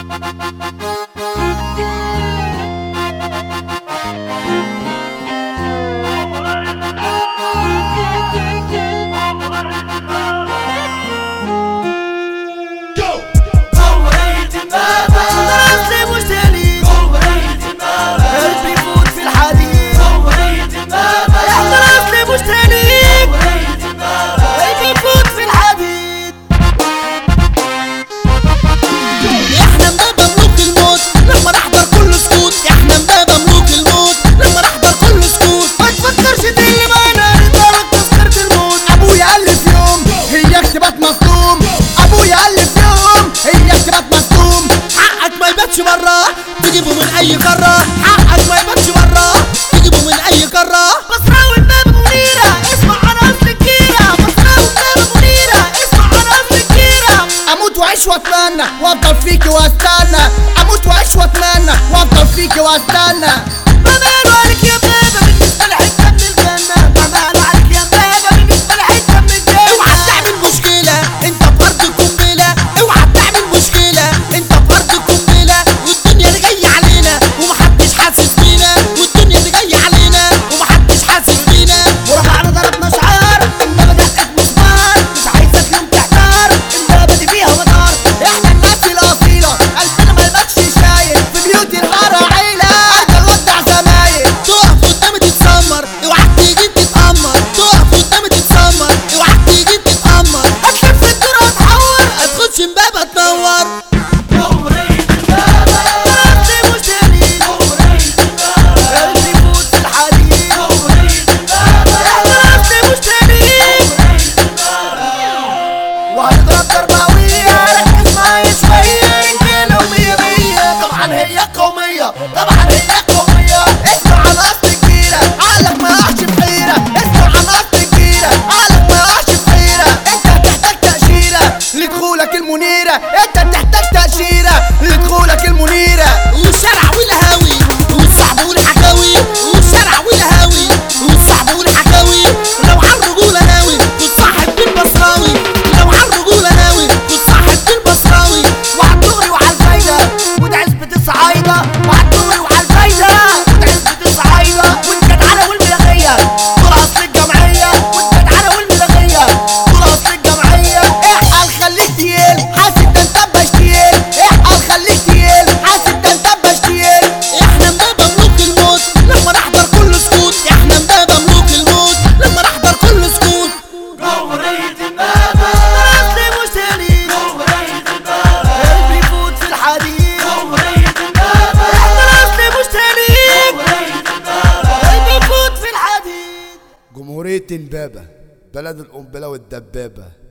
اصلي مش تاني قلبي يفوت في الحديد احنا اصلي مش تاني قلبي يفوت في الحديد احنا مبابا ملوك الموت لما نحضر كل سكوت احنا مبابا ملوك الموت لما نحضر كل سكوت ما تفكرش تقلي معانا رجالك تذكرة الموت ابويا قال لي في يوم هي اكتبات مصدوم ابويا قال لي في يوم هي اكتبات مصدوم حقك ما يباتش بره تجيبه من اي قاره حقك ما يباتش بره تجيبه من اي قاره بصراوي الباب منيرة اسمع عن اصل الكيرة بصراوي الباب منيرة اسمع عن اصل الكيرة اموت واعيش واتمنى وافضل فيكي واستنى اموت واعيش واتمنى وافضل فيكي واستنى بمال عليك يا بابا بالنسبة لحتة من الجنة بمال عليك يا بابا بالنسبة لحتة من اوعى الجنة تعمل مشكلة انت في ارض قنبلة اوعى تعمل مشكلة انت في ارض قنبلة والدنيا اللي جاية علينا ومحدش حاسس بينا والدنيا اللي جاية علينا ومحدش حاسس بينا ورفعنا ضربنا شعار انما دقت مسمار مش عايزك يوم تحتار البابا دي فيها مدار احنا الناس الاصيلة قلبنا ما يبقاش شايل في بيوت الغارة عيلة ارجل ودع زمايل تقف قدامي تتسمر اوعى تيجي تتأمر تقف قدامي تتسمر اوعى تيجي تتأمر هتلف الدور هتحور هتخش امبابة تنور اصلي مش تاني قلبي يفوت في الحديد احنا اصلي مش تاني وهنضرب ضربة قوية ركز معايا شوية رجالة ومية مية طبعا هي قومية طبعا هي قومية اسمع عن اصل كبيرة عقلك ما يقعش في حيرة اسمع عن اصل كبيرة عقلك ما يقعش في حيرة انت هتحتاج تأشيرة لدخولك المنيرة انت بتحتاج تأشيرة لدخولك المنيرة والشارع والهاوي والصعب والحكاوي والشارع والهاوي والصعب والحكاوي لو على الرجولة ناوي وتصاحب بالبصراوي لو على الرجولة ناوي وتصاحب بالبصراوي وعالدغري وعالفايدة وده عزبة الصعايدة وعالدغري وعالفايدة وده عزبة الصعايدة والجدعنة والملغية دول أصل الجمعية والجدعنة والملغية دول أصل الجمعية احقل خليك تقيل حاسب ده انت بشتيل احقل خليك تقيل حاسب ده انت بشتيل احنا مبابا ملوك الموت لما نحضر كل سكوت احنا مبابا ملوك الموت لما نحضر كل سكوت أصل مش تاني قلبي يفوت في الحديد احنا أصل مش تاني قلبي يفوت في الحديد جمهورية امبابة بلد القنبلة والدبابة